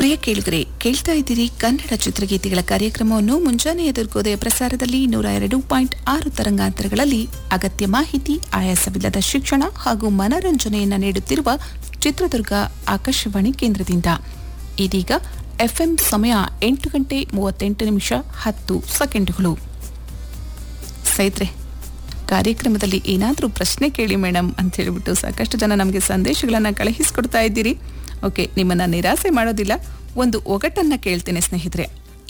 ಪ್ರಿಯ ಕೇಳುಗರೆ ಕೇಳ್ತಾ ಇದ್ದೀರಿ ಕನ್ನಡ ಚಿತ್ರಗೀತೆಗಳ ಕಾರ್ಯಕ್ರಮವನ್ನು ಮುಂಜಾನೆ ಎದುರ್ಗೋದಯ ಪ್ರಸಾರದಲ್ಲಿ ನೂರ ಎರಡು ಪಾಯಿಂಟ್ ಆರು ತರಂಗಾಂತರಗಳಲ್ಲಿ ಅಗತ್ಯ ಮಾಹಿತಿ ಆಯಾಸವಿಲ್ಲದ ಶಿಕ್ಷಣ ಹಾಗೂ ಮನರಂಜನೆಯನ್ನು ನೀಡುತ್ತಿರುವ ಚಿತ್ರದುರ್ಗ ಆಕಾಶವಾಣಿ ಕೇಂದ್ರದಿಂದ ಇದೀಗ ಎಫ್ಎಂ ಸಮಯ ಎಂಟು ಗಂಟೆ ಮೂವತ್ತೆಂಟು ನಿಮಿಷ ಹತ್ತು ಸೆಕೆಂಡುಗಳು ಸ್ನೇಹಿತರೆ ಕಾರ್ಯಕ್ರಮದಲ್ಲಿ ಏನಾದರೂ ಪ್ರಶ್ನೆ ಕೇಳಿ ಮೇಡಮ್ ಅಂತ ಹೇಳಿಬಿಟ್ಟು ಸಾಕಷ್ಟು ಜನ ನಮಗೆ ಸಂದೇಶಗಳನ್ನು ಕಳುಹಿಸಿಕೊಡ್ತಾ ಇದ್ದೀರಿ ಓಕೆ ನಿಮ್ಮನ್ನು ನಿರಾಸೆ ಮಾಡೋದಿಲ್ಲ ಒಂದು ಒಗಟನ್ನು ಕೇಳ್ತೇನೆ ಸ್ನೇಹಿತರೆ